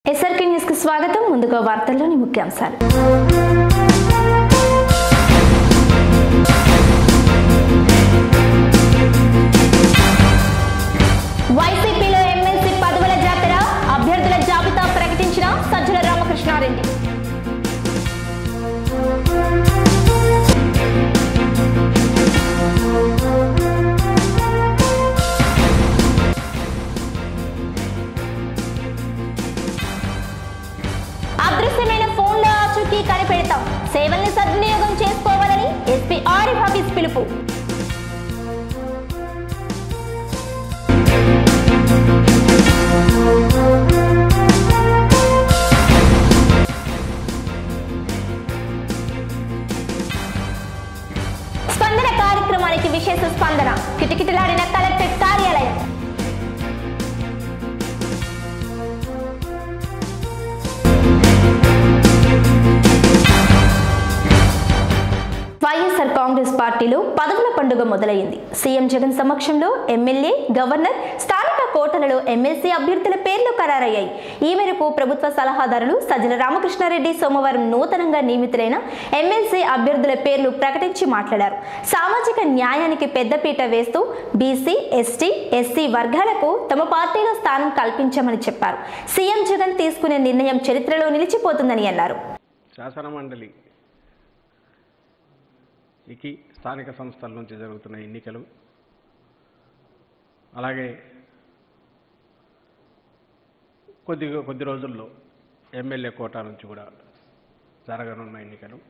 SRK news కి స్వాగతం ముందుగా వార్తల్లోని ముఖ్యాంశాలు వైసీపీలో ఎమ్మెల్సీ పదవుల జాతర అభ్యర్థుల జాబితా ప్రకటించిన సజ్జల రామకృష్ణారెడ్డి అదృశ్యమైన ఫోన్లో ఆచూకీ కనిపెడతాం సేవల్ని సద్వినియోగం చేసుకోవాలని ఎస్పీ ఆరిఫ్ హఫీజ్ పిలుపు స్పందన కార్యక్రమానికి విశేష స్పందన కిటకిటలాడిన కలెక్టరేట్ కార్యాలయం వైఎస్ఆర్ కాంగ్రెస్ పార్టీలో పదవుల పండుగ మొదలైంది సీఎం జగన్ సమక్షంలో ఎమ్మెల్యే గవర్నర్ స్థానిక కోటలలో ఎమ్మెల్సీ అభ్యర్థుల పేర్లు ఖరారయ్యాయి ఈ మేరకు ప్రభుత్వ సలహాదారులు సజ్జల రామకృష్ణారెడ్డి సోమవారం నూతనంగా నియమితులైన ఎమ్మెల్సీ అభ్యర్థుల పేర్లు ప్రకటించి మాట్లాడారు సామాజిక న్యాయానికి పెద్దపీట వేస్తూ బీసీ ఎస్టీ ఎస్సీ వర్గాలకు తమ పార్టీలో స్థానం కల్పించామని చెప్పారు సీఎం జగన్ తీసుకునే నిర్ణయం చరిత్రలో నిలిచిపోతుందని అన్నారు శాసన మండలి ఇకి స్థానిక సంస్థల నుంచి జరుగుతున్న ఎన్నికలు అలాగే కొద్ది కొద్ది రోజుల్లో ఎమ్మెల్యే కోటా నుంచి కూడా జరగనున్న ఎన్నికలు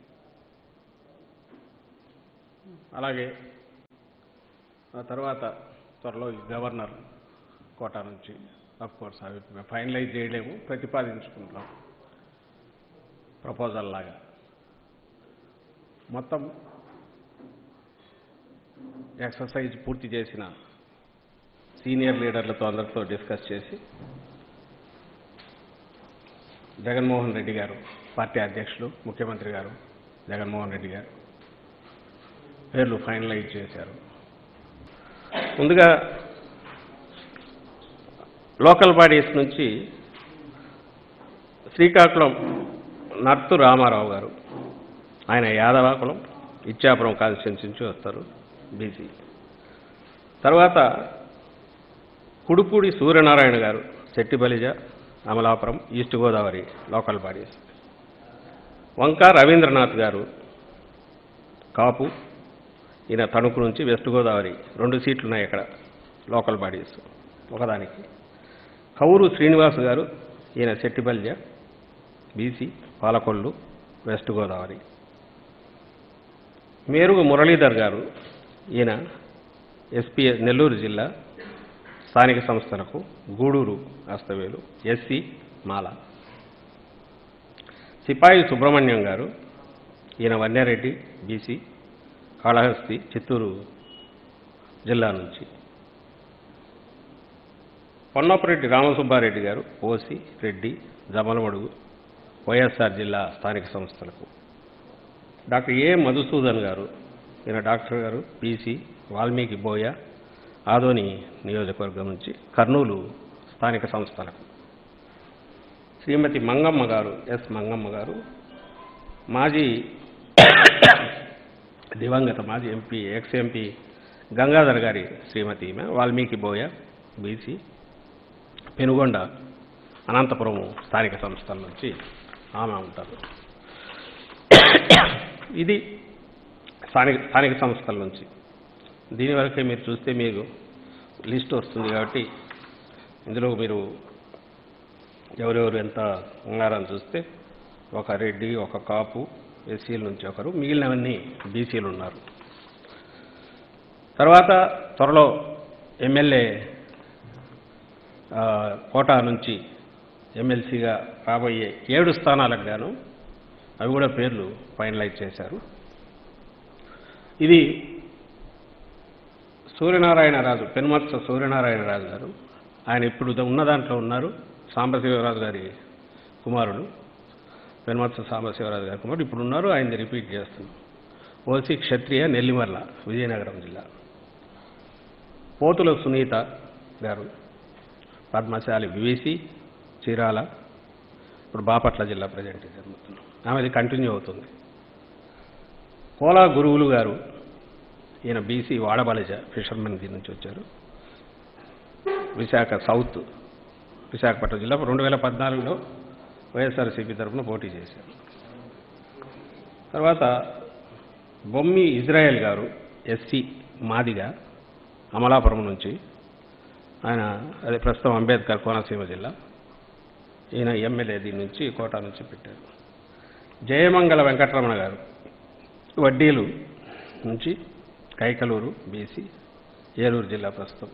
అలాగే ఆ తర్వాత త్వరలో ఈ గవర్నర్ కోటా నుంచి అఫ్ కోర్స్ అవి మేము ఫైనలైజ్ చేయలేము ప్రతిపాదించుకుంటాం ప్రపోజల్ లాగా మొత్తం ఎక్సర్సైజ్ పూర్తి చేసిన సీనియర్ లీడర్లతో అందరితో డిస్కస్ చేసి జగన్మోహన్ రెడ్డి గారు పార్టీ అధ్యక్షులు ముఖ్యమంత్రి గారు జగన్మోహన్ రెడ్డి గారు పేర్లు ఫైనలైజ్ చేశారు ముందుగా లోకల్ బాడీస్ నుంచి శ్రీకాకుళం నర్తు రామారావు గారు ఆయన యాదవ కులం ఇచ్చాపురం కాన్స్టిట్యున్సీ నుంచి వస్తారు బీసీ తర్వాత Kudupudi Suryanarayana garu Settibalija Amalapuram east Godavari local bodies Vanka Ravindranath గారు కాపు ఈయన తణుకు నుంచి వెస్ట్ గోదావరి రెండు సీట్లు ఉన్నాయి ఇక్కడ లోకల్ బాడీస్ ఒకదానికి కౌరు శ్రీనివాస్ గారు ఈయన శెట్టిబలిజ బీసీ పాలకొల్లు వెస్ట్ గోదావరి మేరుగు మురళీధర్ గారు ఈయన ఎస్పీ నెల్లూరు జిల్లా స్థానిక సంస్థలకు గూడూరు అస్తవేలు ఎస్సీ మాల సిపాయి సుబ్రహ్మణ్యం గారు ఈయన వన్యారెడ్డి బీసీ కాళహస్తి చిత్తూరు జిల్లా నుంచి పొన్నపరెడ్డి రామసుబ్బారెడ్డి గారు ఓసి రెడ్డి జమలమడుగు వైఎస్ఆర్ జిల్లా స్థానిక సంస్థలకు డాక్టర్ ఏ మధుసూదన్ గారు ఈయన డాక్టర్ గారు పీసీ వాల్మీకి బోయ ఆదోని నియోజకవర్గం నుంచి కర్నూలు స్థానిక సంస్థలకు శ్రీమతి మంగమ్మ గారు ఎస్ మంగమ్మ గారు మాజీ దివంగత మాజీ ఎంపీ ఎక్స్ ఎంపీ గంగాధర్ గారి శ్రీమతి ఈమె వాల్మీకి బోయ బీసీ పెనుగొండ అనంతపురం స్థానిక సంస్థల నుంచి ఆమె ఉంటారు ఇది స్థానిక స్థానిక సంస్థల నుంచి దీని వరకే మీరు చూస్తే మీకు లిస్ట్ వస్తుంది కాబట్టి ఇందులో మీరు ఎవరెవరు ఎంత ఉన్నారని చూస్తే ఒక రెడ్డి ఒక కాపు ఎస్సీల నుంచి ఒకరు మిగిలినవన్నీ బీసీలు ఉన్నారు తర్వాత త్వరలో ఎమ్మెల్యే ఆ, కోటా నుంచి ఎమ్మెల్సీగా రాబోయే ఏడు స్థానాలకు గాను అవి కూడా పేర్లు ఫైనలైజ్ చేశారు ఇది సూర్యనారాయణరాజు పెనుమత్స సూర్యనారాయణరాజు గారు ఆయన ఇప్పుడు ఉన్న దాంట్లో ఉన్నారు సాంబశివరాజు గారి కుమారుడు పెనుమత్స సాంబశివరాజు గారి కుమారుడు ఇప్పుడు ఉన్నారు ఆయన్ని రిపీట్ చేస్తున్నాం ఓసి క్షత్రియ నెల్లిమర్ల విజయనగరం జిల్లా పోతుల సునీత గారు పద్మశాలి వివిసి చీరాల ఇప్పుడు బాపట్ల జిల్లా ప్రజెంట్ జరుగుతుంది ఆమెది కంటిన్యూ అవుతుంది కోలా గురువులు గారు ఈయన బీసీ వాడబలిజ ఫిషర్మెన్ దీని నుంచి వచ్చారు విశాఖ సౌత్ విశాఖపట్నం జిల్లా రెండు వేల పద్నాలుగులో వైఎస్ఆర్సీపీ తరఫున పోటీ చేశారు తర్వాత బొమ్మి ఇజ్రాయెల్ గారు ఎస్సీ మాదిగా అమలాపురం నుంచి ఆయన అదే ప్రస్తుతం అంబేద్కర్ కోనసీమ జిల్లా ఈయన ఎమ్మెల్యే దీని నుంచి కోటా నుంచి పెట్టారు జయమంగళ వెంకటరమణ గారు వడ్డీలు నుంచి కైకలూరు బీసీ ఏలూరు జిల్లా ప్రస్తుతం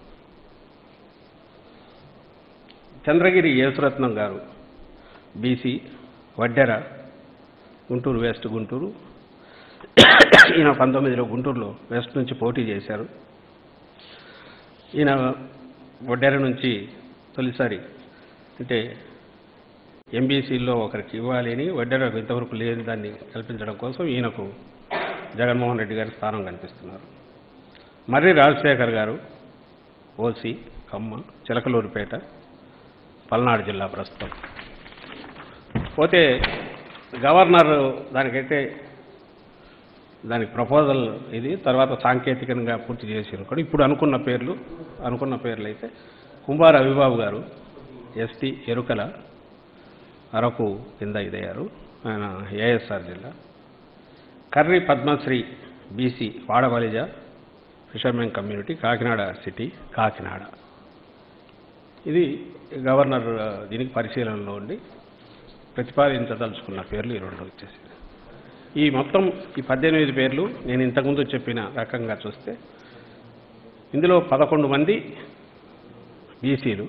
చంద్రగిరి యేసురత్నం గారు బీసీ వడ్డెర గుంటూరు వెస్ట్ గుంటూరు ఈయన పంతొమ్మిదిలో గుంటూరులో వెస్ట్ నుంచి పోటీ చేశారు ఈయన వడ్డెర నుంచి తొలిసారి అంటే ఎంబీసీలో ఒకరికి ఇవ్వాలి అని వడ్డెరకు ఇంతవరకు లేని దాన్ని కల్పించడం కోసం ఈయనకు జగన్మోహన్ రెడ్డి గారి స్థానం కనిపిస్తున్నారు మర్రి రాజశేఖర్ గారు ఓసి కమ్మ చిలకలూరుపేట పల్నాడు జిల్లా ప్రస్తుతం పోతే గవర్నర్ దానికైతే దానికి ప్రపోజల్ ఇది తర్వాత సాంకేతికంగా పూర్తి చేసి కూడా ఇప్పుడు అనుకున్న పేర్లు అనుకున్న పేర్లు అయితే కుంభార రవిబాబు గారు ఎస్టీ ఎరుకల అరకు కింద ఇదయ్యారు ఆయన ఏఎస్ఆర్ జిల్లా Karri Padmasri BC Vadabalija fishermen community Kakinada city Kakinada ఇది గవర్నర్ ఆ, దీనికి పరిశీలనలో ఉండి ప్రతిపాదించదలుచుకున్న పేర్లు ఈ రెండు వచ్చేసి ఈ మొత్తం ఈ పద్దెనిమిది పేర్లు నేను ఇంతకుముందు చెప్పిన రకంగా చూస్తే ఇందులో పదకొండు మంది బీసీలు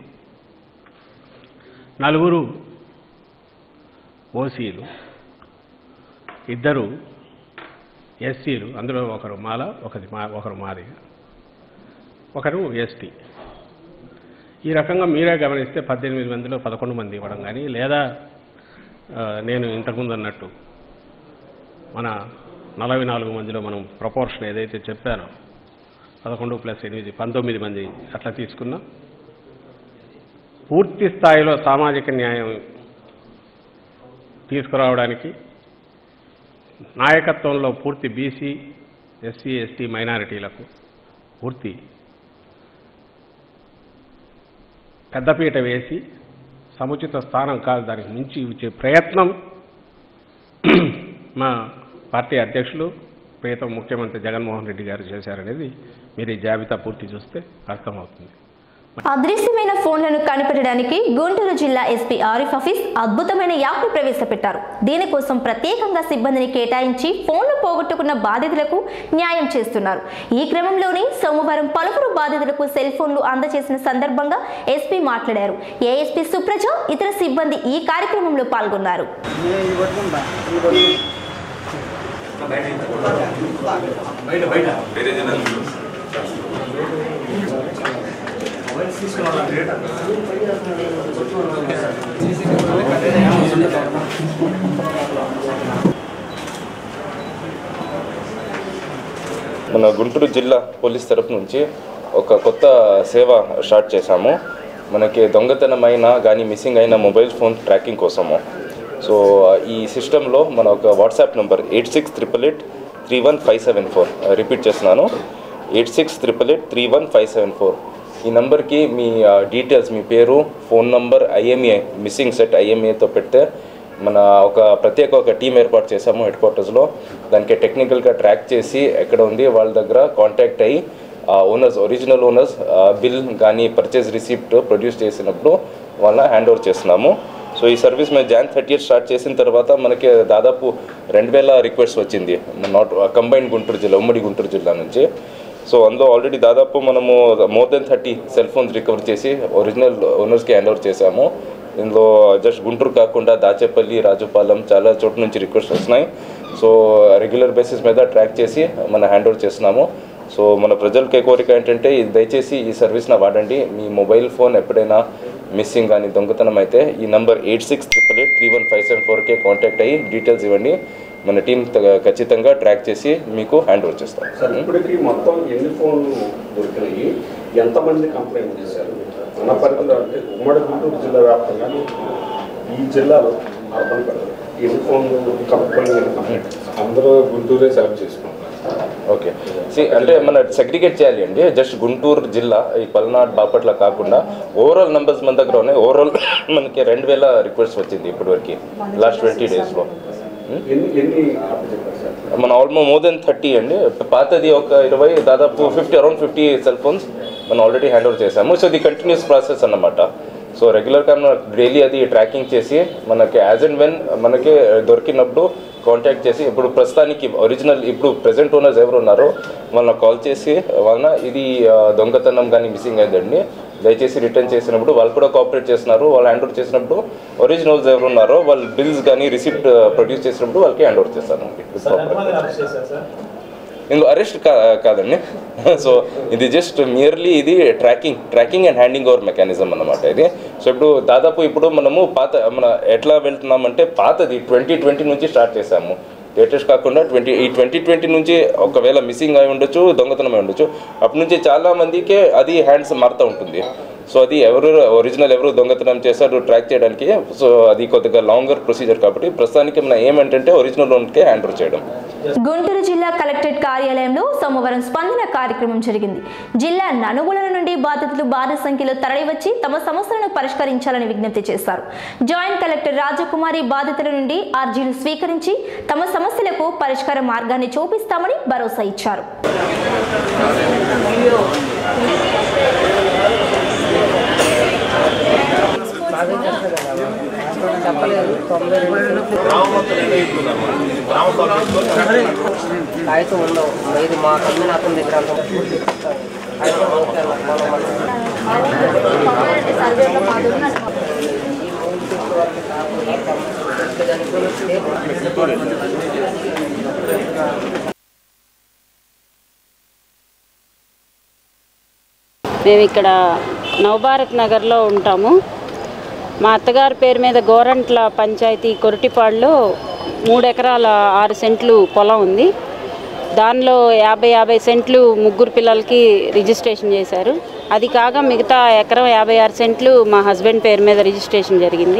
నలుగురు ఓసీలు ఇద్దరు ఎస్సీలు అందులో ఒకరు మాల ఒకరి మా ఒకరు మాదిగ ఒకరు ఎస్టీ ఈ రకంగా మీరే గమనిస్తే పద్దెనిమిది మందిలో పదకొండు మంది ఇవ్వడం కానీ లేదా ఆ, నేను ఇంతకుముందు అన్నట్టు మన నలభై నాలుగు మందిలో మనం ప్రపోర్షన్ ఏదైతే చెప్పానో పదకొండు ప్లస్ ఎనిమిది పంతొమ్మిది మంది అట్లా తీసుకున్నాం పూర్తి స్థాయిలో సామాజిక న్యాయం తీసుకురావడానికి నాయకత్వంలో పూర్తి బీసీ ఎస్సీ ఎస్టీ మైనారిటీలకు పూర్తి పెద్దపీట వేసి సముచిత స్థానం కాదు దానికి మించి ఇచ్చే ప్రయత్నం మా పార్టీ అధ్యక్షులు ప్రియతమ ముఖ్యమంత్రి జగన్మోహన్ రెడ్డి గారు చేశారనేది మీరు ఈ జాబితా పూర్తి చూస్తే అర్థమవుతుంది అదృశ్యమైన ఫోన్లను కనిపెట్టడానికి గుంటూరు జిల్లా ఎస్పీ ఆరిఫ్ హఫీజ్ అద్భుతమైన యాప్ను ప్రవేశపెట్టారు దీనికోసం ప్రత్యేకంగా సిబ్బందిని కేటాయించి ఫోన్లు పోగొట్టుకున్న బాధితులకు న్యాయం చేస్తున్నారు ఈ క్రమంలోనే సోమవారం పలువురు బాధితులకు సెల్ ఫోన్లు అందజేసిన సందర్భంగా ఎస్పీ మాట్లాడారు ఏఎస్పీ సుప్రజ ఇతర సిబ్బంది ఈ కార్యక్రమంలో పాల్గొన్నారు మన గుంటూరు జిల్లా పోలీస్ తరపు నుంచి ఒక కొత్త సేవ స్టార్ట్ చేశాము మనకి దొంగతనమైన కానీ మిస్సింగ్ అయిన మొబైల్ ఫోన్ ట్రాకింగ్ కోసము సో ఈ సిస్టంలో మన ఒక WhatsApp number eight six triple eight three one five seven four repeat చేస్తున్నాను eight six triple eight three one five seven four ఈ నెంబర్కి మీ డీటెయిల్స్ మీ పేరు phone number IMEI missing set ఐఎంఏతో పెడితే మన ఒక ప్రత్యేక ఒక టీం ఏర్పాటు చేసాము హెడ్ క్వార్టర్స్లో దానికి టెక్నికల్గా ట్రాక్ చేసి ఎక్కడ ఉంది వాళ్ళ దగ్గర కాంటాక్ట్ అయ్యి ఓనర్స్ ఒరిజినల్ ఓనర్స్ బిల్ కానీ పర్చేస్ రిసిప్ట్ ప్రొడ్యూస్ చేసినప్పుడు వాళ్ళని హ్యాండ్ ఓవర్ చేస్తున్నాము సో ఈ సర్వీస్ మేము జాన్ థర్టీ స్టార్ట్ చేసిన తర్వాత మనకి దాదాపు రెండు వేల రిక్వెస్ట్ వచ్చింది నాట్ కంబైన్ గుంటూరు జిల్లా ఉమ్మడి గుంటూరు జిల్లా నుంచి సో అందులో ఆల్రెడీ దాదాపు మనము more than thirty cell phones recover చేసి ఒరిజినల్ ఓనర్స్కి హ్యాండ్ ఓవర్ చేశాము ఇందులో జస్ట్ గుంటూరు కాకుండా దాచేపల్లి రాజుపాలెం చాలా చోట్ల నుంచి రిక్వెస్ట్ వస్తున్నాయి సో రెగ్యులర్ బేసిస్ మీద ట్రాక్ చేసి మన హ్యాండ్ ఓవర్ చేస్తున్నాము సో మన ప్రజలకి కోరిక ఏంటంటే ఇది దయచేసి ఈ సర్వీస్ని వాడండి మీ మొబైల్ ఫోన్ ఎప్పుడైనా మిస్సింగ్ కానీ దొంగతనం అయితే ఈ number eight six triple eight three one five seven ఫోర్కే కాంటాక్ట్ అయ్యి డీటెయిల్స్ ఇవ్వండి మన టీం ఖచ్చితంగా ట్రాక్ చేసి మీకు హ్యాండ్ ఓవర్ చేస్తాం సార్ ఇప్పటికి మొత్తం ఎన్ని ఫోన్లు దొరికినాయి ఎంతమంది కంప్లైంట్ చేశారు మన పరిధిలో అంటే ఉమ్మడి గుంటూరు జిల్లా వ్యాప్తంగా ఈ జిల్లాలో అర్బన్ పెడతారు ఎన్ని ఫోన్లు కప్పుకొని కంప్లీట్ అందరూ గుంటూరే సెలెక్ట్ చేసుకుంటారు ఓకే సి అంటే మన సెగ్రిగేట్ చేయాలి అండి జస్ట్ గుంటూరు జిల్లా ఈ పల్నాడు బాపట్ల కాకుండా ఓవరాల్ నెంబర్స్ మన దగ్గర ఉన్నాయి ఓవరాల్ మనకి రెండు వేల రిక్వెస్ట్ వచ్చింది ఇప్పటివరకు లాస్ట్ ట్వంటీ డేస్లో ఎన్ని ఎన్ని అప్పు చెప్పారు సార్ మన ఆల్మోస్ట్ మోర్ దెన్ థర్టీ అండి పాతది ఒక ఇరవై దాదాపు fifty around fifty cell phones మనం ఆల్రెడీ హ్యాండ్ ఓవర్ చేసాము సో ఇది కంటిన్యూస్ ప్రాసెస్ అన్నమాట సో రెగ్యులర్గా మనం డైలీ అది ట్రాకింగ్ చేసి మనకి యాజ్ అండ్ వెన్ మనకి దొరికినప్పుడు కాంటాక్ట్ చేసి ఇప్పుడు ప్రస్తుతానికి ఒరిజినల్ ఇప్పుడు ప్రెసెంట్ ఓనర్స్ ఎవరు ఉన్నారో వాళ్ళని కాల్ చేసి వాళ్ళ ఇది ఆ, దొంగతనం కానీ మిస్సింగ్ అయిందండి దయచేసి రిటర్న్ చేసినప్పుడు వాళ్ళు కూడా కోఆపరేట్ చేస్తున్నారు వాళ్ళు హ్యాండ్ ఓవర్ చేసినప్పుడు ఒరిజినల్స్ ఎవరు ఉన్నారో వాళ్ళు బిల్స్ కానీ రిసిప్ట్ ప్రొడ్యూస్ చేసినప్పుడు వాళ్ళకి హ్యాండ్ ఓవర్ చేస్తాను ఇందులో అరెస్ట్ కా కాదండి సో ఇది జస్ట్ మియర్లీ ఇది tracking tracking and handing over mechanism అన్నమాట ఇది సో ఇప్పుడు దాదాపు ఇప్పుడు మనము పాత మన ఎట్లా వెళ్తున్నామంటే పాతది ట్వంటీ ట్వంటీ నుంచి స్టార్ట్ చేసాము లేటెస్ట్ కాకుండా ట్వంటీ ఈ ట్వంటీ ట్వంటీ నుంచి ఒకవేళ మిస్సింగ్ అయి ఉండొచ్చు దొంగతనం అయి ఉండొచ్చు అప్పటి నుంచి చాలా మందికే అది హ్యాండ్స్ మారుతూ ఉంటుంది సో అది ఎవరు ఒరిజినల్ ఎవరు దొంగతనం చేశారు ట్రాక్ చేయడానికి సో అది కొద్దిగా లాంగర్ ప్రొసీజర్ కాబట్టి ప్రస్తుతానికి మన ఏమంటే ఒరిజినల్ లోన్కే హ్యాండ్ ఓవర్ చేయడం గుంటూరు జిల్లా కలెక్టరేట్ కార్యాలయంలో సోమవారం స్పందన కార్యక్రమం జరిగింది జిల్లా నలుగుల నుండి బాధితులు భారీ సంఖ్యలో తరలివచ్చి తమ సమస్యలను పరిష్కరించాలని విజ్ఞప్తి చేశారు జాయింట్ కలెక్టర్ రాజకుమారి బాధితుల నుండి అర్జీలు స్వీకరించి తమ సమస్యలకు పరిష్కార మార్గాన్ని చూపిస్తామని భరోసా ఇచ్చారు కాగితం ఉండవు ఇది మా కంపెనీ అతని దగ్గర అంత చెప్తాను అయితే ఓకే అన్న, మనం మళ్ళీ మేము ఇక్కడ నవభారత్ నగర్లో ఉంటాము మా అత్తగారి పేరు మీద గోరంట్ల పంచాయతీ కొరటిపాడులో మూడు ఎకరాల ఆరు సెంట్లు పొలం ఉంది దానిలో యాభై యాభై సెంట్లు ముగ్గురు పిల్లలకి రిజిస్ట్రేషన్ చేశారు అది కాగా మిగతా ఎకరం యాభై ఆరు సెంట్లు మా హస్బెండ్ పేరు మీద రిజిస్ట్రేషన్ జరిగింది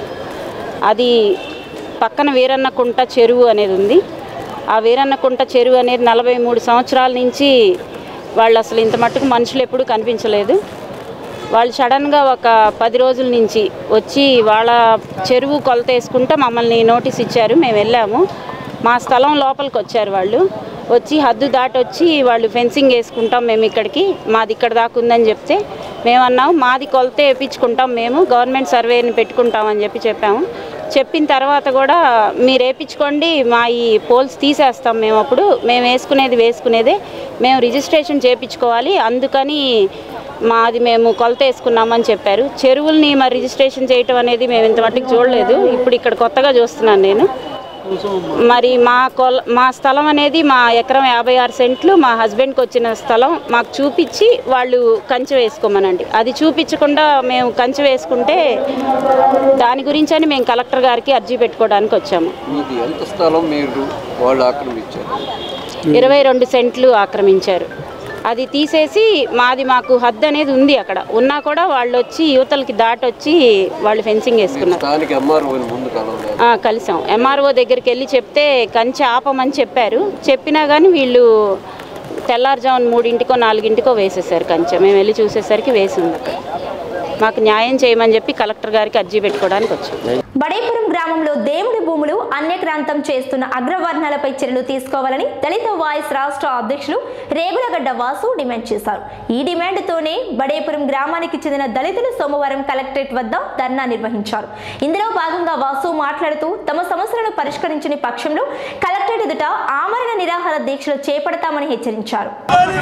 అది పక్కన వీరన్నకుంట చెరువు అనేది ఉంది ఆ వీరన్నకుంట చెరువు అనేది నలభై మూడు సంవత్సరాల నుంచి వాళ్ళు అసలు ఇంత మట్టుకు మనుషులు ఎప్పుడూ కనిపించలేదు వాళ్ళు సడన్గా ఒక పది రోజుల నుంచి వచ్చి వాళ్ళ చెరువు కొలత వేసుకుంటే మమ్మల్ని నోటీస్ ఇచ్చారు మేము వెళ్ళాము మా స్థలం లోపలికి వచ్చారు వాళ్ళు వచ్చి హద్దు దాటి వచ్చి వాళ్ళు ఫెన్సింగ్ వేసుకుంటాం మేము ఇక్కడికి మాది ఇక్కడ దాకా ఉందని చెప్తే మేమన్నాం మాది కొలతే వేయించుకుంటాం మేము గవర్నమెంట్ సర్వేని పెట్టుకుంటామని చెప్పి చెప్పాము చెప్పిన తర్వాత కూడా మీరు వేయించుకోండి మా ఈ పోల్స్ తీసేస్తాం మేము అప్పుడు మేము వేసుకునేది వేసుకునేదే మేము రిజిస్ట్రేషన్ చేయించుకోవాలి అందుకని మాది మేము కొలత వేసుకున్నామని చెప్పారు చెరువుల్ని మరి రిజిస్ట్రేషన్ చేయటం అనేది మేము ఇంత మట్టుకు చూడలేదు ఇప్పుడు ఇక్కడ కొత్తగా చూస్తున్నాను నేను మరి మా కొల మా స్థలం అనేది మా ఎకరం యాభై ఆరు సెంట్లు మా హస్బెండ్కి వచ్చిన స్థలం మాకు చూపించి వాళ్ళు కంచె వేసుకోమనండి అది చూపించకుండా మేము కంచె వేసుకుంటే దాని గురించి అని మేము కలెక్టర్ గారికి అర్జీ పెట్టుకోవడానికి వచ్చాము మీది ఎంత స్థలం మీరు వాళ్ళు ఆక్రమించారు ఇరవై రెండు సెంట్లు ఆక్రమించారు అది తీసేసి మాది మాకు హద్దు అనేది ఉంది అక్కడ ఉన్నా కూడా వాళ్ళు వచ్చి యువతలకి దాటొచ్చి వాళ్ళు ఫెన్సింగ్ వేసుకున్నారు స్థానిక ఎంఆర్ఓని ముందు కలవలేదు ఆ, కలిసాం ఎంఆర్ఓ దగ్గరికి వెళ్ళి చెప్తే కంచె ఆపమని చెప్పారు చెప్పినా కానీ వీళ్ళు తెల్లారుజామున మూడింటికో నాలుగింటికో వేసేసారు కంచె మేము వెళ్ళి చూసేసరికి వేసి ఉంది అక్కడ మాకు న్యాయం చేయమని చెప్పి కలెక్టర్ గారికి అర్జీ పెట్టుకోవడానికి వచ్చాం బడేపురం గ్రామంలో దేవుడి భూములు అన్యక్రాంతం చేస్తున్న అగ్రవర్ణాలపై చర్యలు తీసుకోవాలని దళిత వాయిస్ రాష్ట్ర అధ్యక్షులు రేగులగడ్డ వాసు డిమాండ్ చేశారు ఈ డిమాండ్తోనే బడేపురం గ్రామానికి చెందిన దళితులు సోమవారం కలెక్టరేట్ వద్ద ధర్నా నిర్వహించారు ఇందులో భాగంగా వాసు మాట్లాడుతూ తమ సమస్యలను పరిష్కరించని పక్షంలో కలెక్టరేట్ ఎదుట ఆమరణ నిరాహార దీక్షలు చేపడతామని హెచ్చరించారు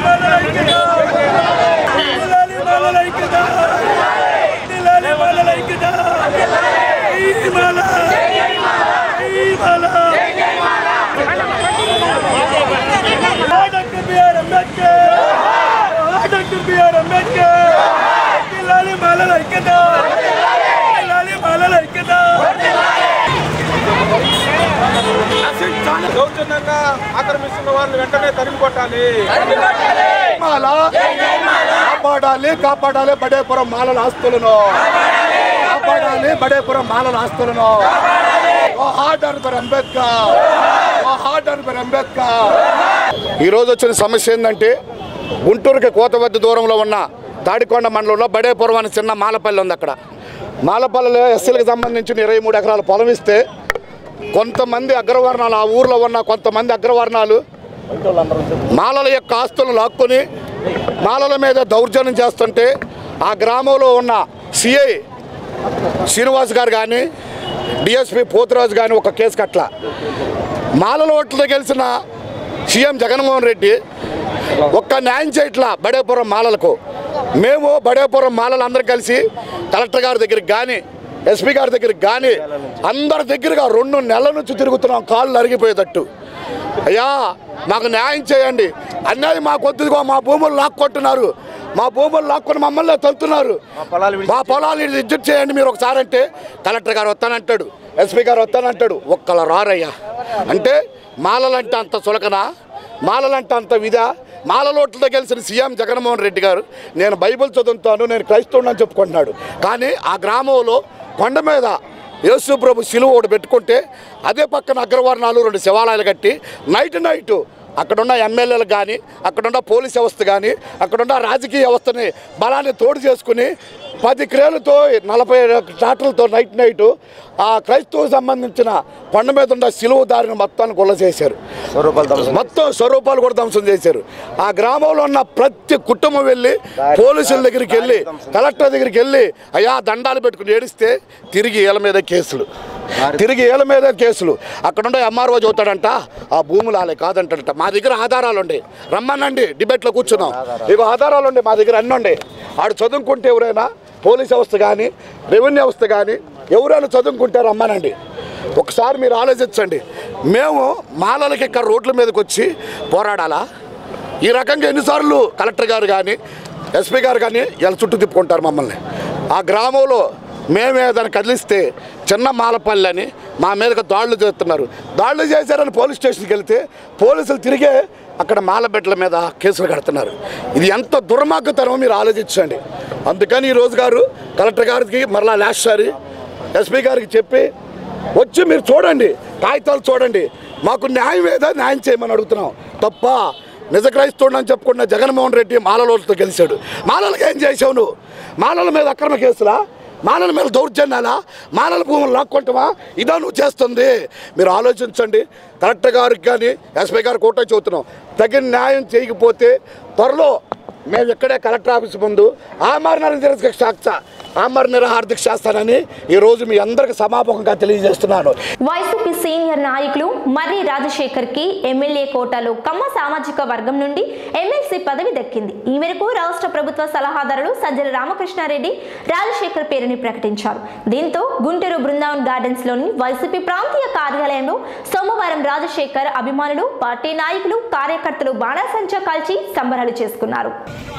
doctor BR Ambedkar doctor BR Ambedkar పిల్లాలి మాలల ఐక్యత పిల్లాలి మాలల ఐక్యత దౌర్జన్యంగా ఆక్రమిస్తున్న వాళ్ళని వెంటనే తరిమి కొట్టాలి కాపాడాలి కాపాడాలి బడేపురం మాలల ఆస్తులను కాపాడాలి బడేపురం మాలల ఆస్తులను హార్డర్ ఫర్ అంబేద్కర్ హార్డర్ ఫర్ అంబేద్కర్ ఈరోజు వచ్చిన సమస్య ఏంటంటే గుంటూరుకి కోతవద్ద దూరంలో ఉన్న తాడికొండ మండలంలో బడేపురం అనే చిన్న మాలపల్లి ఉంది అక్కడ మాలపల్లిలో ఎస్సీలకు సంబంధించిన ఇరవై మూడు ఎకరాల పొలం ఇస్తే కొంతమంది అగ్రవర్ణాలు ఆ ఊర్లో ఉన్న కొంతమంది అగ్రవర్ణాలు మాలల యొక్క ఆస్తులను లాక్కొని మాలల మీద దౌర్జన్యం చేస్తుంటే ఆ గ్రామంలో ఉన్న సిఐ శ్రీనివాస్ గారు కానీ డిఎస్పి పోతురాజు కానీ ఒక కేసు కట్ల మాలల ఓట్లతో గెలిచిన సీఎం జగన్మోహన్ రెడ్డి ఒక్క న్యాయం చేయట్లా బడేపురం మాలలకు మేము బడేపురం మాలలు అందరం కలిసి కలెక్టర్ గారి దగ్గరికి కానీ ఎస్పీ గారి దగ్గరికి కానీ అందరి దగ్గరగా రెండు నెలల నుంచి తిరుగుతున్నాం కాళ్ళు అరిగిపోయేటట్టు అయ్యా మాకు న్యాయం చేయండి అన్యాయం మాకు వద్దుగా మా భూములు లాక్కొట్టున్నారు మా భూములు లాక్కొని మమ్మల్ని తంతున్నారు మా పొలాలు విద్యుత్ చేయండి మీరు ఒకసారి అంటే కలెక్టర్ గారు వస్తానంటాడు ఎస్పీ గారు వస్తానంటాడు ఒక్కల రారయ్యా అంటే మాలలంటే అంత చులకనా మాలలంటే అంత విధా మాలలోట్లతో గెలిచిన సీఎం జగన్మోహన్ రెడ్డి గారు నేను బైబిల్ చదువుతాను నేను క్రైస్తవుని చెప్పుకుంటున్నాడు కానీ ఆ గ్రామంలో కొండ మీద యేసు ప్రభు శిలువ ఒకటి పెట్టుకుంటే అదే పక్కన అగ్రవర్ణాలు రెండు శివాలయాలు కట్టి నైట్ నైట్ అక్కడున్న ఎమ్మెల్యేలు కానీ అక్కడున్న పోలీస్ వ్యవస్థ కానీ అక్కడున్న రాజకీయ వ్యవస్థని బలాన్ని తోడు చేసుకుని పది క్రేలతో నలభై ట్రాక్టర్లతో నైట్ నైట్ ఆ క్రైస్తవుకు సంబంధించిన కొండ మీద ఉన్న సిలువ దారిని మొత్తాన్ని గుల్ల చేశారు మొత్తం స్వరూపాలు కూడా ధ్వంసం చేశారు ఆ గ్రామంలో ఉన్న ప్రతి కుటుంబం వెళ్ళి పోలీసుల దగ్గరికి వెళ్ళి కలెక్టర్ దగ్గరికి వెళ్ళి అయ్యా దండాలు పెట్టుకుని ఏడిస్తే తిరిగి వీళ్ళ మీద కేసులు తిరిగి వీళ్ళ మీద కేసులు అక్కడుండే ఎంఆర్ఓ చదువుతాడంట ఆ భూములు ఆలే కాదంటాడంట మా దగ్గర ఆధారాలు ఉండే రమ్మనండి డిబేట్లో కూర్చున్నాం ఇక ఆధారాలు ఉండే మా దగ్గర అన్నీ ఉండే ఆడు చదువుకుంటే ఎవరైనా పోలీస్ వ్యవస్థ కానీ రెవెన్యూ వ్యవస్థ కానీ ఎవరైనా చదువుకుంటే రమ్మనండి ఒకసారి మీరు ఆలోచించండి మేము మాలలకి ఇక్కడ రోడ్ల మీదకి వచ్చి పోరాడాలా ఈ రకంగా ఎన్నిసార్లు కలెక్టర్ గారు కానీ ఎస్పీ గారు కానీ ఇలా చుట్టూ తిప్పుకుంటారు మమ్మల్ని ఆ గ్రామంలో మేము ఏదైనా కదిలిస్తే చిన్న మాలపల్లి అని మా మీదకి దాడులు చేస్తున్నారు దాడులు చేశారని పోలీస్ స్టేషన్కి వెళ్తే పోలీసులు తిరిగే అక్కడ మాలబెట్టల మీద కేసులు కడుతున్నారు ఇది ఎంత దుర్మార్గతనమో మీరు ఆలోచించండి అందుకని ఈ రోజు గారు కలెక్టర్ గారికి మరలా లాస్ట్ సారి ఎస్పీ గారికి చెప్పి వచ్చి మీరు చూడండి కాగితాలు చూడండి మాకు న్యాయం ఏదో న్యాయం చేయమని అడుగుతున్నాం తప్ప నిజ క్రైస్తవుడు అని చెప్పుకున్న జగన్మోహన్ రెడ్డి మాలలోతో గెలిచాడు మాలలకు ఏం చేసావు నువ్వు మాలల మీద అక్రమ కేసులా మాలల మీద దౌర్జన్యాలా మాలల భూములు లాక్కుంటావా ఇదా నువ్వు చేస్తుంది మీరు ఆలోచించండి కలెక్టర్ గారికి కానీ ఎస్పీ గారికి ఒకటే చెబుతున్నాం తగిన న్యాయం చేయకపోతే త్వరలో మేము ఇక్కడే కలెక్టర్ ఆఫీస్ ముందు ఆమరణ నిరక్ష ఆమరణ నిరాహార దీక్ష చేస్తానని ఈరోజు మీ అందరికి సమాపకంగా తెలియజేస్తున్నాను వైసీపీ సీనియర్ నాయకులు మర్రి రాజశేఖర్ కి ఎమ్మెల్యే కోటాలో కమ్మ సామాజిక వర్గం నుండి ఎమ్మెల్సీ పదవి దక్కింది ఈ మేరకు రాష్ట్ర ప్రభుత్వ సలహాదారులు సజ్జల రామకృష్ణారెడ్డి రాజశేఖర్ పేరుని ప్రకటించారు దీంతో గుంటూరు బృందావన్ గార్డెన్స్ లోని వైసీపీ ప్రాంతీయ కార్యాలయంలో సోమవారం రాజశేఖర్ అభిమానులు పార్టీ నాయకులు కార్యకర్తలు బాణాసంచా కాల్చి సంబరాలు చేసుకున్నారు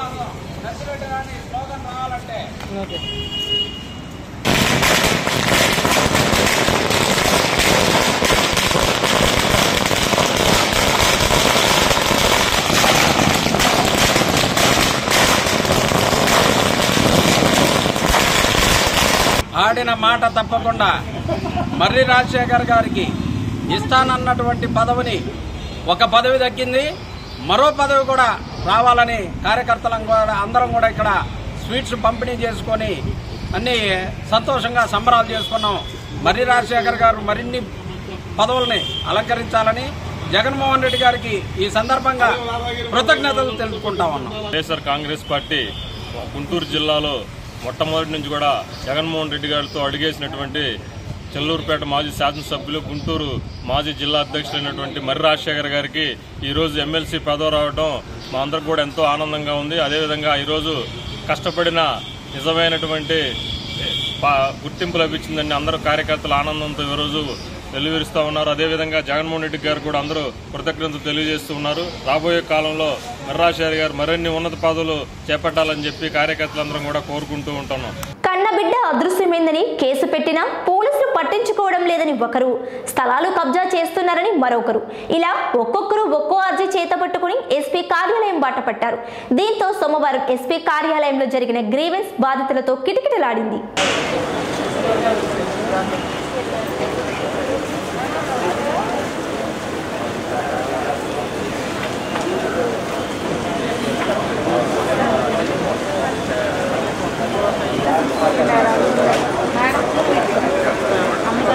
ఆడిన మాట తప్పకుండా మర్రి రాజశేఖర్ గారికి ఇస్తానన్నటువంటి పదవిని ఒక పదవి దక్కింది మరో పదవి కూడా రావాలని కార్యకర్తలం కూడా అందరం కూడా ఇక్కడ స్వీట్స్ పంపిణీ చేసుకొని అన్ని సంతోషంగా సంబరాలు చేసుకున్నాం మర్రి రాజశేఖర్ గారు మరిన్ని పదవుల్ని అలంకరించాలని జగన్మోహన్ రెడ్డి గారికి ఈ సందర్భంగా కృతజ్ఞతలు తెలుపుకుంటా ఉన్నాం వైఎస్ఆర్ కాంగ్రెస్ పార్టీ గుంటూరు జిల్లాలో మొట్టమొదటి నుంచి కూడా జగన్మోహన్ రెడ్డి గారితో అడిగేసినటువంటి చెల్లూరుపేట మాజీ శాసనసభ్యులు గుంటూరు మాజీ జిల్లా అధ్యక్షులైనటువంటి మర్రి రాజశేఖర్ గారికి ఈరోజు ఎమ్మెల్సీ పదవి రావడం మా అందరికి కూడా ఎంతో ఆనందంగా ఉంది అదేవిధంగా ఈరోజు కష్టపడిన నిజమైనటువంటి పా- గుర్తింపు లభించిందని అందరూ కార్యకర్తలు ఆనందంతో ఈరోజు వెలువరిస్తూ ఉన్నారు అదేవిధంగా జగన్మోహన్ రెడ్డి గారు కూడా అందరూ కృతజ్ఞతలు తెలియజేస్తూ ఉన్నారు రాబోయే కాలంలో మర్రాచారి గారు మరిన్ని ఉన్నత పదవులు చేపట్టాలని చెప్పి కార్యకర్తలందరం కూడా కోరుకుంటూ ఉంటున్నాం కన్నబిడ్డ అదృశ్యమైందని కేసు పెట్టినా పోలీసులు పట్టించుకోవడం లేదని ఒకరు స్థలాలు కబ్జా చేస్తున్నారని మరొకరు ఇలా ఒక్కొక్కరు ఒక్కో అర్జీ చేత పట్టుకుని ఎస్పీ కార్యాలయం బాట పట్టారు దీంతో సోమవారం ఎస్పీ కార్యాలయంలో జరిగిన గ్రీవెన్స్ బాధితులతో కిటకిటలాడింది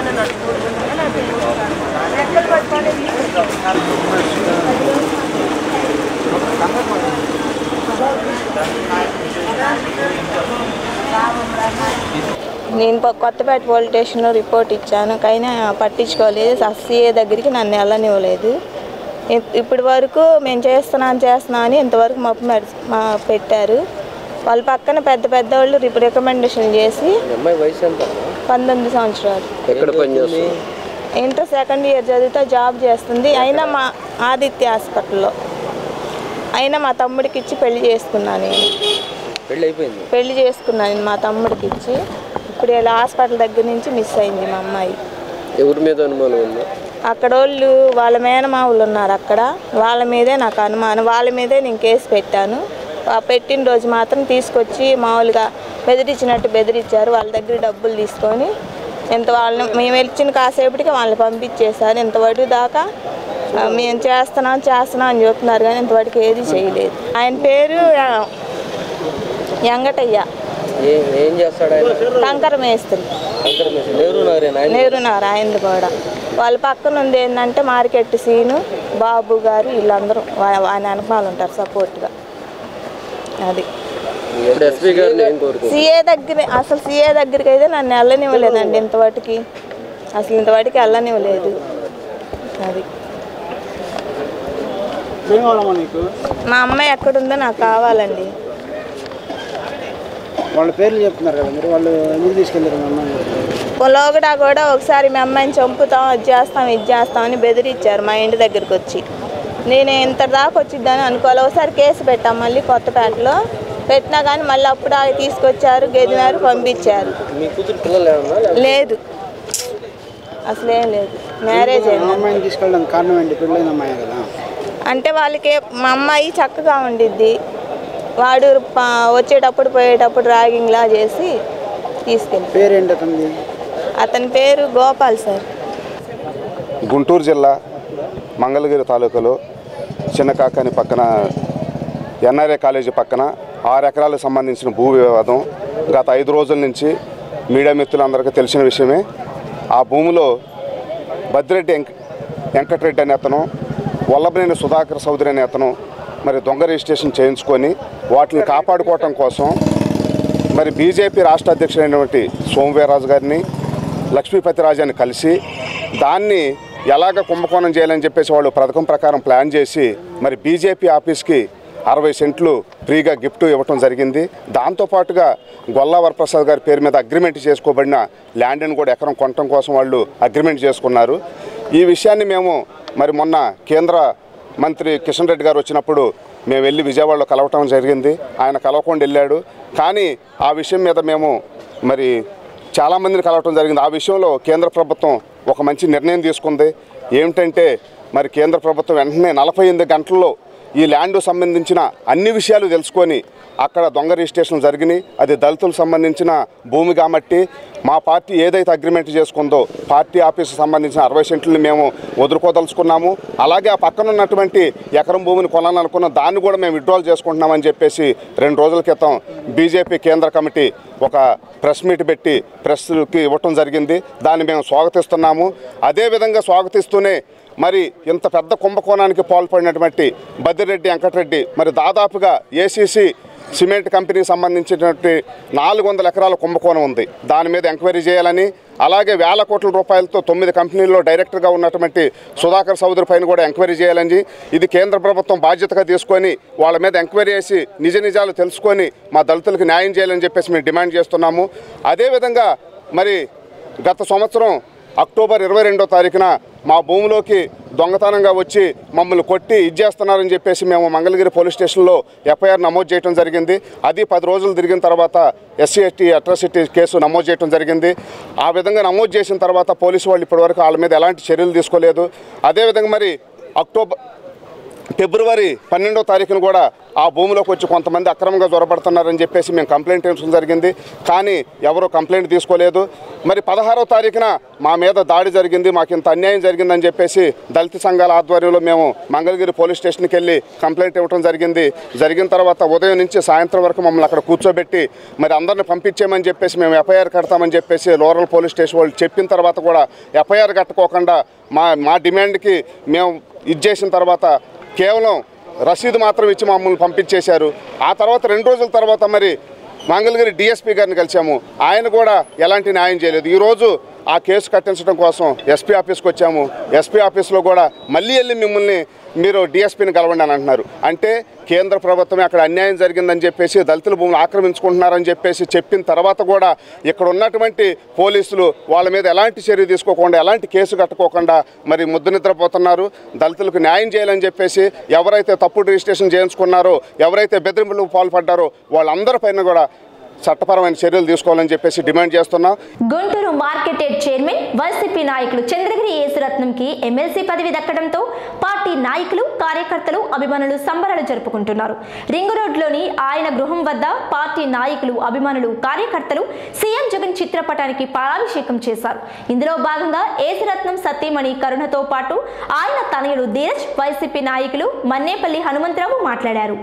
నేను ప- కొత్తపేట పోలీస్ స్టేషన్లో రిపోర్ట్ ఇచ్చాను కానీ పట్టించుకోలేదు సీఏ దగ్గరికి నన్ను వెళ్ళనివ్వలేదు ఇప్- ఇప్పటి వరకు మేము చేస్తున్నాం చేస్తున్నాం అని ఇంతవరకు మాకు మెడి- మా పెట్టారు వాళ్ళ పక్కన పెద్ద పెద్ద వాళ్ళు రికమెండేషన్ చేసి మీ అమ్మాయి వయసు ఎంత పంతొమ్మిది సంవత్సరాలు ఎక్కడ పని చేస్తుంది ఇంటర్ సెకండ్ ఇయర్ చదివితే జాబ్ చేస్తుంది అయినా మా ఆదిత్య హాస్పిటల్లో అయినా మా తమ్ముడికి ఇచ్చి పెళ్లి చేసుకున్నాను నేను పెళ్ళి అయిపోయింది పెళ్లి చేసుకున్నాను నేను మా తమ్ముడికి ఇచ్చి ఇప్పుడు ఇలా హాస్పిటల్ దగ్గర నుంచి మిస్ అయింది మా అమ్మాయి ఎవరి మీద అనుమానం ఉందా అక్కడ వాళ్ళు వాళ్ళ మేనమావులు ఉన్నారు అక్కడ వాళ్ళ మీదే నాకు అనుమానం వాళ్ళ మీదే నేను కేసు పెట్టాను ఆ పెట్టిన రోజు మాత్రం తీసుకొచ్చి మామూలుగా బెదిరించినట్టు బెదిరించారు వాళ్ళ దగ్గర డబ్బులు తీసుకొని ఎంత వాళ్ళని మేము ఇచ్చిన కాసేపటికి వాళ్ళని పంపించేశారు ఇంతవరకు దాకా ఆ, మేము చేస్తున్నాం చేస్తున్నాం అని చెప్తున్నారు కానీ ఇంతవరకు ఏది చేయలేదు ఆయన పేరు ఆ, వెంకటయ్య ఏ ఏం చేస్తాడు ఆయన కంకర మేస్త్రి శంకర మిషన్ నెహ్రూ నగరేనా ఆయన నేరున్నారు ఆయనది కూడా వాళ్ళ పక్కన ఉంది ఏంటంటే మార్కెట్ సీను బాబు గారు వీళ్ళందరూ వా- ఆయన వెనకాల ఉంటారు సపోర్ట్గా అది ఇప్పుడు ఎస్పీ గారిని ఏం కోరుకుంటున్నారు సీఏ దగ్గర అసలు సీఏ దగ్గరికి అయితే నన్ను వెళ్ళనివ్వలేదండి ఇంతవాటికి అసలు ఇంతవాటికి వెళ్ళనివ్వలేదు అది మా అమ్మాయి ఎక్కడుందో నాకు కావాలండి వాళ్ళ పేర్లు చెప్తున్నారు కదా మీరు వాళ్ళు ఎందుకు తీసుకెళ్ళారు మీ అమ్మాయిని లోగడా కూడా ఒకసారి మీ అమ్మాయిని చంపుతాం అది చేస్తాం ఇది చేస్తామని బెదిరించారు మా ఇంటి దగ్గరికి వచ్చి నేను ఇంత దాకా వచ్చిద్దని అనుకోవాలి ఒకసారి కేసు పెట్టాం మళ్ళీ కొత్తపేటలో పెట్టినా కానీ మళ్ళీ అప్పుడు అవి తీసుకొచ్చారు గెదినారు పంపించారు మీ కూతురు పిల్లలు ఏమన్నా లేకపోతే లేదు అసలేం లేదు మ్యారేజ్ ఆ అయింది అమ్మాయిని తీసుకెళ్ళడానికి కారణం ఏంటి పెళ్ళైన అమ్మాయి కదా అంటే వాళ్ళకి మా అమ్మాయి చక్కగా ఉండిద్ది వాడు ప- వచ్చేటప్పుడు పోయేటప్పుడు ర్యాగింగ్లా చేసి తీసుకెళ్ళి పేరేంటి అతనిది అతని పేరు గోపాల్ సార్ గుంటూరు జిల్లా మంగళగిరి తాలూకాలో చిన్నకాకాని పక్కన ఎన్ఆర్ఏ కాలేజీ పక్కన ఆరు ఎకరాలకు సంబంధించిన భూ వివాదం గత ఐదు రోజుల నుంచి మీడియా మిత్రులందరికీ తెలిసిన విషయమే ఆ భూమిలో బద్రెడ్డి వెంక వెంకటరెడ్డి అనే అతను వల్లభనేని సుధాకర్ చౌదరి అనే అతను మరి దొంగ రిజిస్ట్రేషన్ చేయించుకొని వాటిని కాపాడుకోవటం కోసం మరి బీజేపీ రాష్ట్ర అధ్యక్షుడైనటువంటి సోమవీర్రాజు గారిని లక్ష్మీపతిరాజాన్ని కలిసి దాన్ని ఎలాగ కుంభకోణం చేయాలని చెప్పేసి వాళ్ళు పథకం ప్రకారం ప్లాన్ చేసి మరి బీజేపీ ఆఫీస్కి అరవై సెంట్లు ఫ్రీగా గిఫ్ట్ ఇవ్వటం జరిగింది దాంతోపాటుగా గొల్లా వరప్రసాద్ గారి పేరు మీద అగ్రిమెంట్ చేసుకోబడిన ల్యాండ్ని కూడా ఎకరం కొనటం కోసం వాళ్ళు అగ్రిమెంట్ చేసుకున్నారు ఈ విషయాన్ని మేము మరి మొన్న కేంద్ర మంత్రి కిషన్ రెడ్డి గారు వచ్చినప్పుడు మేము వెళ్ళి విజయవాడలో కలవటం జరిగింది ఆయన కలవకుండా వెళ్ళాడు కానీ ఆ విషయం మీద మేము మరి చాలామందిని కలవటం జరిగింది ఆ విషయంలో కేంద్ర ప్రభుత్వం ఒక మంచి నిర్ణయం తీసుకుంది ఏమిటంటే మరి కేంద్ర ప్రభుత్వం వెంటనే నలభై ఎనిమిది గంటల్లో ఈ ల్యాండ్ సంబంధించిన అన్ని విషయాలు తెలుసుకొని అక్కడ దొంగ రిజిస్ట్రేషన్ జరిగినాయి అది దళితులకు సంబంధించిన భూమి కాబట్టి మా పార్టీ ఏదైతే అగ్రిమెంట్ చేసుకుందో పార్టీ ఆఫీస్కి సంబంధించిన అరవై సెంట్లని మేము వదులుకోదలుచుకున్నాము అలాగే ఆ పక్కన ఉన్నటువంటి ఎకరం భూమిని కొనాలనుకున్న దాన్ని కూడా మేము విడ్రాల్ చేసుకుంటున్నామని చెప్పేసి రెండు రోజుల క్రితం బీజేపీ కేంద్ర కమిటీ ఒక ప్రెస్ మీట్ పెట్టి ప్రెస్కి ఇవ్వటం జరిగింది దాన్ని మేము స్వాగతిస్తున్నాము అదేవిధంగా స్వాగతిస్తూనే మరి ఇంత పెద్ద కుంభకోణానికి పాల్పడినటువంటి బద్దిరెడ్డి వెంకటరెడ్డి మరి దాదాపుగా ఏసీసీ సిమెంట్ కంపెనీకి సంబంధించినటువంటి నాలుగు వందల ఎకరాల కుంభకోణం ఉంది దాని మీద ఎంక్వైరీ చేయాలని అలాగే వేల కోట్ల రూపాయలతో తొమ్మిది కంపెనీల్లో డైరెక్టర్గా ఉన్నటువంటి సుధాకర్ చౌదరి పైన కూడా ఎంక్వైరీ చేయాలని ఇది కేంద్ర ప్రభుత్వం బాధ్యతగా తీసుకొని వాళ్ళ మీద ఎంక్వైరీ చేసి నిజ నిజాలు తెలుసుకొని మా దళితులకు న్యాయం చేయాలని చెప్పేసి మేము డిమాండ్ చేస్తున్నాము అదేవిధంగా మరి గత సంవత్సరం అక్టోబర్ ఇరవై రెండో తారీఖున మా భూమిలోకి దొంగతనంగా వచ్చి మమ్మల్ని కొట్టి ఇచ్చేస్తున్నారని చెప్పేసి మేము మంగళగిరి పోలీస్ స్టేషన్లో ఎఫ్ఐఆర్ నమోదు చేయడం జరిగింది అది పది రోజులు తిరిగిన తర్వాత ఎస్సీ ఎస్టీ అట్రాసిటీ కేసు నమోదు చేయడం జరిగింది ఆ విధంగా నమోదు చేసిన తర్వాత పోలీసు వాళ్ళు ఇప్పటివరకు వాళ్ళ మీద ఎలాంటి చర్యలు తీసుకోలేదు అదేవిధంగా మరి అక్టోబర్ ఫిబ్రవరి పన్నెండో తారీఖున కూడా ఆ భూమిలోకి వచ్చి కొంతమంది అక్రమంగా జొరబడుతున్నారని చెప్పేసి మేము కంప్లైంట్ ఇవ్వడం జరిగింది కానీ ఎవరు కంప్లైంట్ తీసుకోలేదు మరి పదహారో తారీఖున మా మీద దాడి జరిగింది మాకు ఇంత అన్యాయం జరిగిందని చెప్పేసి దళిత సంఘాల ఆధ్వర్యంలో మేము మంగళగిరి పోలీస్ స్టేషన్కి వెళ్ళి కంప్లైంట్ ఇవ్వడం జరిగింది జరిగిన తర్వాత ఉదయం నుంచి సాయంత్రం వరకు మమ్మల్ని అక్కడ కూర్చోబెట్టి మరి అందరిని పంపించేయమని చెప్పేసి మేము ఎఫ్ఐఆర్ కడతామని చెప్పేసి రూరల్ పోలీస్ స్టేషన్ వాళ్ళు చెప్పిన తర్వాత కూడా ఎఫ్ఐఆర్ కట్టుకోకుండా మా మా డిమాండ్కి మేము ఇది చేసిన తర్వాత కేవలం రసీదు మాత్రం ఇచ్చి మమ్మల్ని పంపించేశారు ఆ తర్వాత రెండు రోజుల తర్వాత మరి మంగళగిరి డిఎస్పీ గారిని కలిసాము ఆయన కూడా ఎలాంటి న్యాయం చేయలేదు ఈరోజు ఆ కేసు కట్టించడం కోసం ఎస్పీ ఆఫీస్కి వచ్చాము ఎస్పీ ఆఫీస్లో కూడా మళ్ళీ వెళ్ళి మిమ్మల్ని మీరు డిఎస్పీని కలవండి అని అంటున్నారు అంటే కేంద్ర ప్రభుత్వమే అక్కడ అన్యాయం జరిగిందని చెప్పేసి దళితుల భూములు ఆక్రమించుకుంటున్నారని చెప్పేసి చెప్పిన తర్వాత కూడా ఇక్కడ ఉన్నటువంటి పోలీసులు వాళ్ళ మీద ఎలాంటి చర్య తీసుకోకుండా ఎలాంటి కేసు కట్టుకోకుండా మరి ముద్దు నిద్రపోతున్నారు దళితులకు న్యాయం చేయాలని చెప్పేసి ఎవరైతే తప్పుడు రిజిస్ట్రేషన్ చేయించుకున్నారో ఎవరైతే బెదిరింపులకు పాల్పడ్డారో వాళ్ళందరిపైన కూడా చట్టపరమైన చర్యలు తీసుకోవాలని చెప్పేసి డిమాండ్ చేస్తున్నాం గుంటూరు మార్కెటెడ్ చైర్మన్ వైసీపీ నాయకులు చంద్రగిరి యేసురత్నంకి ఎమ్మెల్సీ పదవి దక్కడంతో పార్టీ నాయకులు కార్యకర్తలు అభిమానులు సంబరాలు జరుపుకుంటున్నారు రింగు రోడ్లోని ఆయన గృహం వద్ద పార్టీ నాయకులు అభిమానులు కార్యకర్తలు సీఎం జగన్ చిత్రపటానికి పాలాభిషేకం చేశారు ఇందులో భాగంగా యేసురత్నం సతీమణి కరుణతో పాటు ఆయన తనయుడు ధీరజ్ వైసీపీ నాయకులు మన్నేపల్లి హనుమంతరావు మాట్లాడారు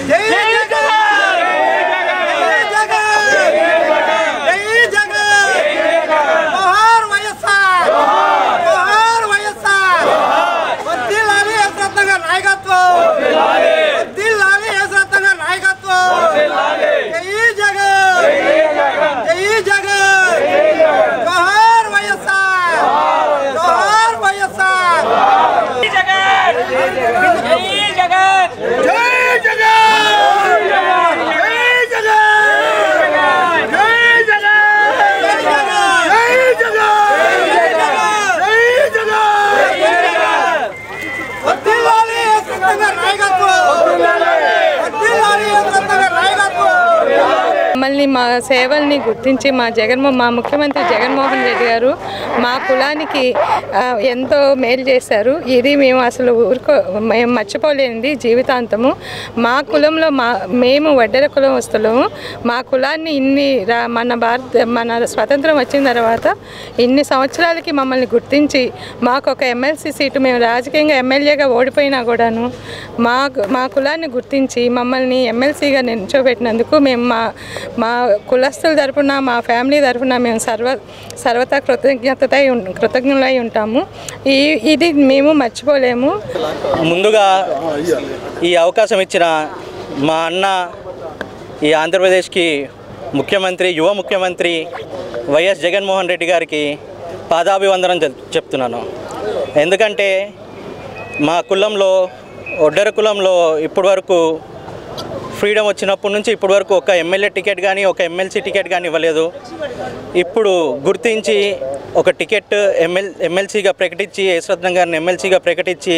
మమ్మల్ని మా సేవల్ని గుర్తించి మా జగన్మో మా ముఖ్యమంత్రి జగన్మోహన్ రెడ్డి గారు మా కులానికి ఆ, ఎంతో మేలు చేశారు ఇది మేము అసలు ఊరుకో మేము మర్చిపోలేనిది జీవితాంతము మా కులంలో మా మేము వడ్డెర కులం వస్తులము మా కులాన్ని ఇన్ని రా- మన భారత మన స్వతంత్రం వచ్చిన తర్వాత ఇన్ని సంవత్సరాలకి మమ్మల్ని గుర్తించి మాకు ఒక ఎమ్మెల్సీ సీటు మేము రాజకీయంగా ఎమ్మెల్యేగా ఓడిపోయినా కూడాను మా మా కులాన్ని గుర్తించి మమ్మల్ని ఎమ్మెల్సీగా నిల్చోబెట్టినందుకు మేము మా మా కులస్తుల తరపున మా ఫ్యామిలీ తరపున మేము సర్వ సర్వతా కృతజ్ఞత కృతజ్ఞులై ఉంటాము ఈ ఇది మేము మర్చిపోలేము ముందుగా ఈ అవకాశం ఇచ్చిన మా అన్న ఈ ఆంధ్రప్రదేశ్కి ముఖ్యమంత్రి యువ ముఖ్యమంత్రి వైఎస్ జగన్మోహన్ రెడ్డి గారికి పాదాభివందనం చెప్- చెప్తున్నాను ఎందుకంటే మా కులంలో ఒడ్డెర కులంలో ఇప్పటి వరకు ఫ్రీడమ్ వచ్చినప్పటి నుంచి ఇప్పటి వరకు ఒక ఎమ్మెల్యే టికెట్ కానీ ఒక ఎమ్మెల్సీ టికెట్ కానీ ఇవ్వలేదు ఇప్పుడు గుర్తించి ఒక టికెట్ ఎమ్మెల్ ఎమ్మెల్సీగా ప్రకటించి యశ్వత్నం గారిని ఎమ్మెల్సీగా ప్రకటించి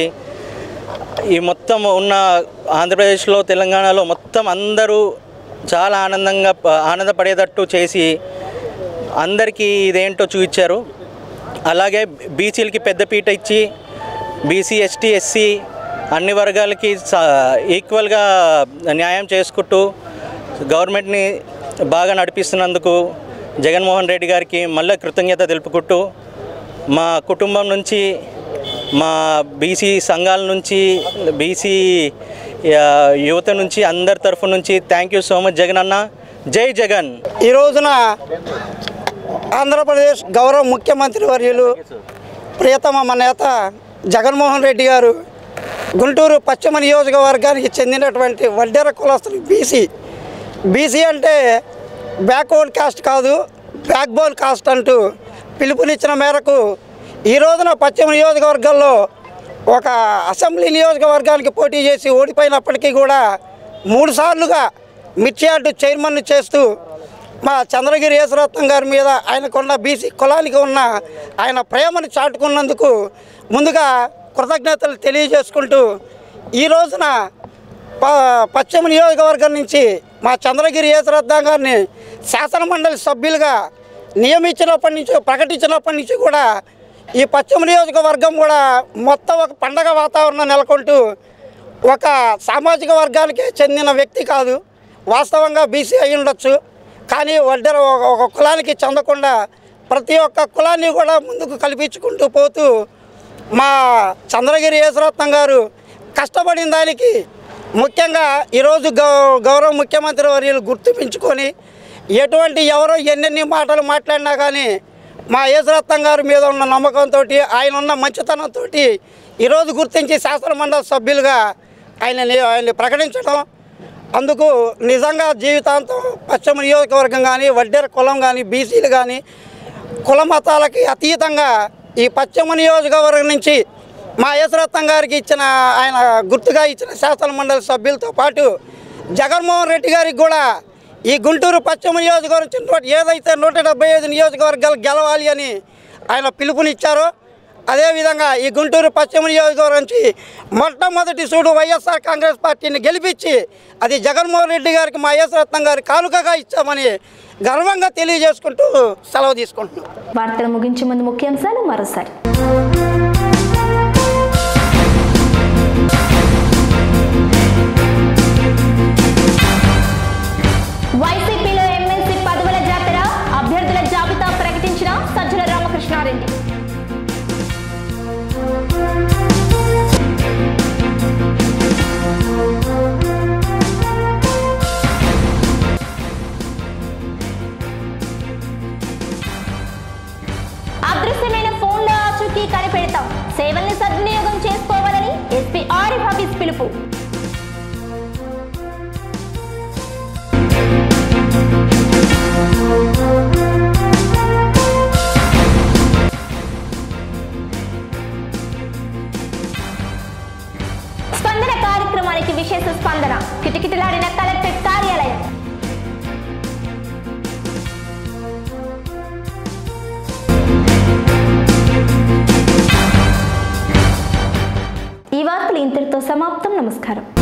ఈ మొత్తం ఉన్న ఆంధ్రప్రదేశ్లో తెలంగాణలో మొత్తం అందరూ చాలా ఆనందంగా ప- ఆనందపడేటట్టు చేసి అందరికీ ఇదేంటో చూపించారు అలాగే బీసీలకి పెద్దపీట ఇచ్చి బీసీ ఎస్టీ ఎస్సీ అన్ని వర్గాలకి స- ఈక్వల్గా న్యాయం చేసుకుంటూ గవర్నమెంట్ని బాగా నడిపిస్తున్నందుకు జగన్మోహన్ రెడ్డి గారికి మళ్ళీ కృతజ్ఞత తెలుపుకుంటూ మా కుటుంబం నుంచి మా బీసీ సంఘాల నుంచి బీసీ యువత నుంచి అందరి తరఫు నుంచి thank you so much Jagan అన్న జై జగన్ ఈ రోజున ఆంధ్రప్రదేశ్ గౌరవ ముఖ్యమంత్రి వర్యులు ప్రియతమ మన నేత జగన్మోహన్ రెడ్డి గారు గుంటూరు పశ్చిమ నియోజకవర్గానికి చెందినటువంటి వడ్డెర కులస్తులు బీసీ బీసీ అంటే బ్యాక్వర్డ్ కాస్ట్ కాదు బ్యాక్ బోన్ కాస్ట్ అంటూ పిలుపునిచ్చిన మేరకు ఈ రోజున పశ్చిమ నియోజకవర్గంలో ఒక అసెంబ్లీ నియోజకవర్గానికి పోటీ చేసి ఓడిపోయినప్పటికీ కూడా మూడు సార్లుగా మిర్చియార్డు చైర్మన్ చేస్తూ మా చంద్రగిరి యేసురత్నం గారి మీద ఆయనకున్న బీసీ కులానికి ఉన్న ఆయన ప్రేమను చాటుకున్నందుకు ముందుగా కృతజ్ఞతలు తెలియజేసుకుంటూ ఈ రోజున ప పశ్చిమ నియోజకవర్గం నుంచి మా చంద్రగిరి యేసురత్నం గారిని శాసనమండలి సభ్యులుగా నియమించినప్పటి నుంచి ప్రకటించినప్పటి నుంచి కూడా ఈ పశ్చిమ నియోజకవర్గం కూడా మొత్తం ఒక పండగ వాతావరణం నెలకొంటూ ఒక సామాజిక వర్గానికి చెందిన వ్యక్తి కాదు వాస్తవంగా బీసీ అయి ఉండొచ్చు కానీ వడ్డెర ఒక ఒక కులానికి చెందకుండా ప్రతి ఒక్క కులాన్ని కూడా ముందుకు కల్పించుకుంటూ పోతూ మా చంద్రగిరి యేసరత్నం గారు కష్టపడిన దానికి ముఖ్యంగా ఈరోజు గౌ గౌరవ ముఖ్యమంత్రి వర్యులు గుర్తించుకొని ఎటువంటి ఎవరో ఎన్నెన్ని మాటలు మాట్లాడినా కానీ మా యేసరత్నం గారి మీద ఉన్న నమ్మకంతో ఆయన ఉన్న మంచితనంతో ఈరోజు గుర్తించి శాసనమండలి సభ్యులుగా ఆయన ఆయన్ని ప్రకటించడం అందుకు నిజంగా జీవితాంతం పశ్చిమ నియోజకవర్గం కానీ వడ్డెర కులం కానీ బీసీలు కానీ కుల మతాలకి అతీతంగా ఈ పశ్చిమ నియోజకవర్గం నుంచి మా యశ్రత్నం గారికి ఇచ్చిన ఆయన గుర్తుగా ఇచ్చిన శాసన మండలి సభ్యులతో పాటు జగన్మోహన్ రెడ్డి గారికి కూడా ఈ గుంటూరు పశ్చిమ నియోజకవర్గం నుంచి నూట ఏదైతే నూట డెబ్బై ఐదు నియోజకవర్గాలు గెలవాలి అని ఆయన పిలుపునిచ్చారో అదేవిధంగా ఈ గుంటూరు పశ్చిమ నియోజకవర్గం నుంచి మొట్టమొదటి సూడు వైఎస్ఆర్ కాంగ్రెస్ పార్టీని గెలిపించి అది జగన్మోహన్ రెడ్డి గారికి మా యశ్రత్నం గారి కానుకగా ఇచ్చామని గర్వంగా తెలియజేసుకుంటూ సెలవు తీసుకుంటున్నాం వార్తలు ముగించే ముందు ముఖ్యాంశాలు మరోసారి వైసీపీలో ఎమ్మెల్సీ పదవుల జాతర అభ్యర్థుల జాబితా ప్రకటించిన సజ్జల రామకృష్ణారెడ్డి అదృశ్యమైన ఫోన్ల ఆచూకీ కనిపెడతాం సేవల్ని సద్వినియోగం చేసుకోవాలని ఎస్పీ ఆరిఫ్ హఫీజ్ పిలుపు స్పందన కార్యక్రమానికి విశేష స్పందన కిటకిటలాడిన కలెక్టరేట్ కార్యాలయం ఈ వార్తలు ఇంతటితో సమాప్తం నమస్కారం